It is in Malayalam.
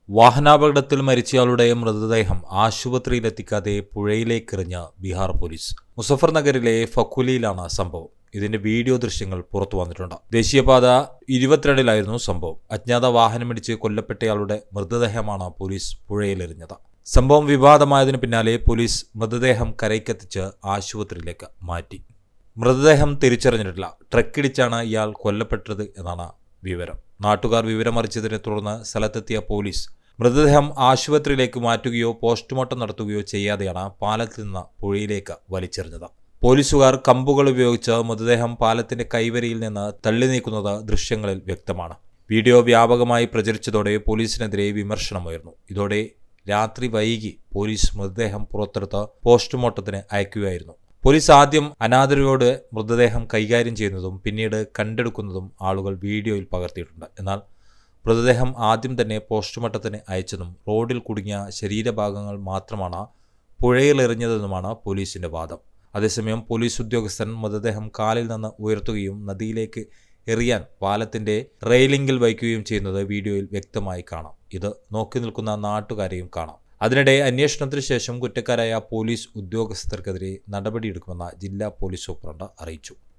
വാഹനാപകടത്തിൽ മരിച്ചയാളുടെ മൃതദേഹം ആശുപത്രിയിലെത്തിക്കാതെ പുഴയിലേക്കെറിഞ്ഞ ബീഹാർ പോലീസ് മുസഫർ നഗറിലെ ഫക്കുലിയിലാണ് സംഭവം ഇതിന്റെ വീഡിയോ ദൃശ്യങ്ങൾ പുറത്തു വന്നിട്ടുണ്ട് ദേശീയപാത ഇരുപത്തിരണ്ടിലായിരുന്നു സംഭവം അജ്ഞാത വാഹനമിടിച്ച് കൊല്ലപ്പെട്ടയാളുടെ മൃതദേഹമാണ് പോലീസ് പുഴയിലെറിഞ്ഞത് സംഭവം വിവാദമായതിനു പിന്നാലെ പോലീസ് മൃതദേഹം കരയ്ക്കെത്തിച്ച് ആശുപത്രിയിലേക്ക് മാറ്റി മൃതദേഹം തിരിച്ചറിഞ്ഞിട്ടില്ല ട്രക്കിടിച്ചാണ് ഇയാൾ കൊല്ലപ്പെട്ടത് എന്നാണ് വിവരം നാട്ടുകാർ വിവരമറിച്ചതിനെ തുടർന്ന് സ്ഥലത്തെത്തിയ പോലീസ് മൃതദേഹം ആശുപത്രിയിലേക്ക് മാറ്റുകയോ പോസ്റ്റ്മോർട്ടം നടത്തുകയോ ചെയ്യാതെയാണ് പാലത്തിൽ നിന്ന് പുഴയിലേക്ക് വലിച്ചെറിഞ്ഞത് പോലീസുകാർ കമ്പുകൾ ഉപയോഗിച്ച് മൃതദേഹം പാലത്തിന്റെ കൈവരിയിൽ നിന്ന് തള്ളി നീക്കുന്നത് ദൃശ്യങ്ങളിൽ വ്യക്തമാണ് വീഡിയോ വ്യാപകമായി പ്രചരിച്ചതോടെ പോലീസിനെതിരെ വിമർശനമുയർന്നു ഇതോടെ രാത്രി വൈകി പോലീസ് മൃതദേഹം പുറത്തെടുത്ത് പോസ്റ്റ്മോർട്ടത്തിന് അയക്കുകയായിരുന്നു പോലീസ് ആദ്യം അനാഥരോട് മൃതദേഹം കൈകാര്യം ചെയ്യുന്നതും പിന്നീട് കണ്ടെടുക്കുന്നതും ആളുകൾ വീഡിയോയിൽ പകർത്തിയിട്ടുണ്ട് എന്നാൽ മൃതദേഹം ആദ്യം തന്നെ പോസ്റ്റ്മോർട്ടത്തിന് അയച്ചതും റോഡിൽ കുടുങ്ങിയ ശരീരഭാഗങ്ങൾ മാത്രമാണ് പുഴയിലെറിഞ്ഞതെന്നുമാണ് പോലീസിന്റെ വാദം അതേസമയം പോലീസ് ഉദ്യോഗസ്ഥൻ മൃതദേഹം കാലിൽ നിന്ന് ഉയർത്തുകയും നദിയിലേക്ക് എറിയാൻ പാലത്തിന്റെ റെയിലിംഗിൽ വയ്ക്കുകയും ചെയ്യുന്നത് വീഡിയോയിൽ വ്യക്തമായി കാണാം ഇത് നോക്കി നിൽക്കുന്ന നാട്ടുകാരെയും കാണാം അതിനിടെ അന്വേഷണത്തിന് ശേഷം കുറ്റക്കാരായ പോലീസ് ഉദ്യോഗസ്ഥർക്കെതിരെ നടപടിയെടുക്കുമെന്ന് ജില്ലാ പോലീസ് സൂപ്രണ്ട് അറിയിച്ചു